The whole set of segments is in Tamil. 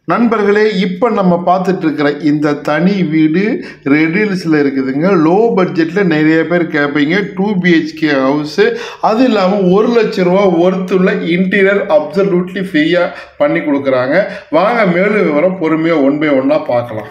நண்பர்களே இப்போ நம்ம பார்த்துட்டு இருக்கிற இந்த தனி வீடு ரெடில்ஸில் இருக்குதுங்க லோ பட்ஜெட்டில் நிறைய பேர் கேட்பீங்க டூ பிஹெச்கே ஹவுஸு அது இல்லாமல் ஒரு லட்ச ரூபா ஒர்த்துள்ள இன்டீரியர் அப்சல்யூட்லி ஃப்ரீயாக பண்ணி கொடுக்குறாங்க வாங்க மேலும் விவரம் பொறுமையாக ஒன் பை ஒன்னாக பார்க்கலாம்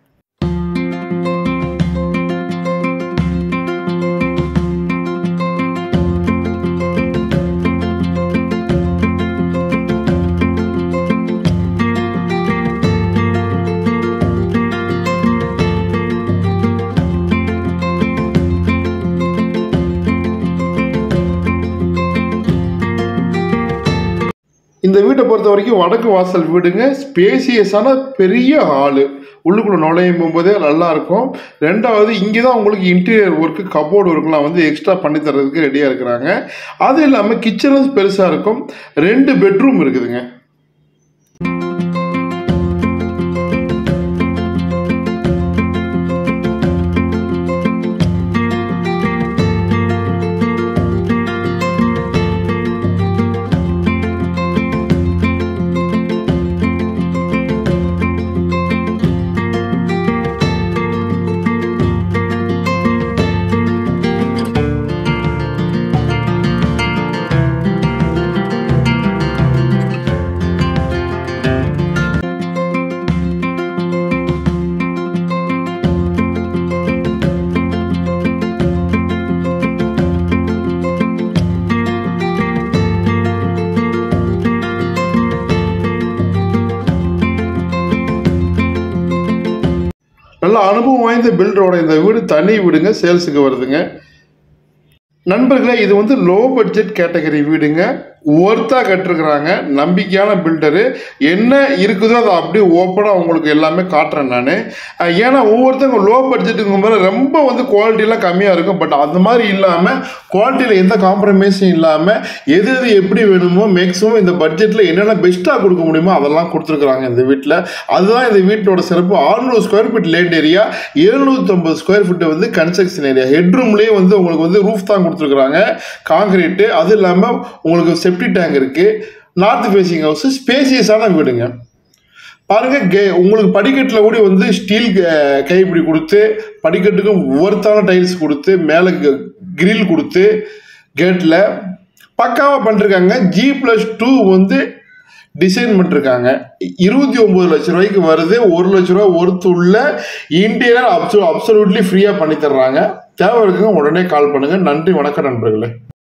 இந்த வீட்டை பொறுத்த வரைக்கும் வடக்கு வாசல் வீடுங்க ஸ்பேசியஸான பெரிய ஹாலு உள்ளுக்குள்ளே நுழையும் போகும்போதே நல்லா இருக்கும் ரெண்டாவது இங்கே தான் உங்களுக்கு இன்டீரியர் ஒர்க்கு கபோர்டு ஒர்க்லாம் வந்து எக்ஸ்ட்ரா பண்ணி தர்றதுக்கு ரெடியாக இருக்கிறாங்க அது இல்லாமல் கிச்சனும் பெருசாக இருக்கும் ரெண்டு பெட்ரூம் இருக்குதுங்க நல்ல அனுபவம் வாய்ந்த பில்டரோட இந்த வீடு தனி வீடுங்க சேல்ஸுக்கு வருதுங்க நண்பர்களே இது வந்து லோ பட்ஜெட் கேட்டகரி வீடுங்க ஒர்த்தாக கட்டிருக்கிறாங்க நம்பிக்கையான பில்டரு என்ன இருக்குதோ அதை அப்படியே ஓப்பனாக உங்களுக்கு எல்லாமே காட்டுறேன் நான் ஏன்னா ஒவ்வொருத்தவங்க லோ பட்ஜெட்டுங்கும் போது ரொம்ப வந்து குவாலிட்டிலாம் கம்மியாக இருக்கும் பட் அந்த மாதிரி இல்லாமல் குவாலிட்டியில் எந்த காம்ப்ரமைஸும் இல்லாமல் எது எது எப்படி வேணுமோ மேக்ஸிமம் இந்த பட்ஜெட்டில் என்னென்ன பெஸ்ட்டாக கொடுக்க முடியுமோ அதெல்லாம் கொடுத்துருக்குறாங்க இந்த வீட்டில் அதுதான் இந்த வீட்டோட சிறப்பு ஆறுநூறு ஸ்கொயர் ஃபீட் லேண்ட் ஏரியா எழுநூற்றம்பது ஸ்கொயர் ஃபீட் வந்து கன்ஸ்ட்ரக்ஷன் ஏரியா ஹெட்ரூம்லேயே வந்து உங்களுக்கு வந்து ரூஃப் தான் கொடுத்துருக்குறாங்க காங்கிரீட்டு அது இல்லாமல் உங்களுக்கு செப்டி டேங்க் இருக்குது நார்த் ஃபேசிங் ஹவுஸ் ஸ்பேசியஸான வீடுங்க பாருங்க கே உங்களுக்கு படிக்கட்டில் கூட வந்து ஸ்டீல் க- கைப்பிடி கொடுத்து படிக்கட்டுக்கும் ஒர்த்தான டைல்ஸ் கொடுத்து மேலே கிரில் கொடுத்து கேட்டில் பக்காவாக பண்ணிருக்காங்க ஜி ப்ளஸ் டூ வந்து டிசைன் பண்ணிருக்காங்க இருபத்தி ஒம்பது லட்ச ரூபாய்க்கு வருது ஒரு லட்ச ரூபா ஒர்த்து உள்ள இன்டீரியர் அப்சோ அப்சல்யூட்லி ஃப்ரீயாக பண்ணி தர்றாங்க தேவை இருக்குங்க உடனே கால் பண்ணுங்கள் நன்றி வணக்கம் நண்பர்களே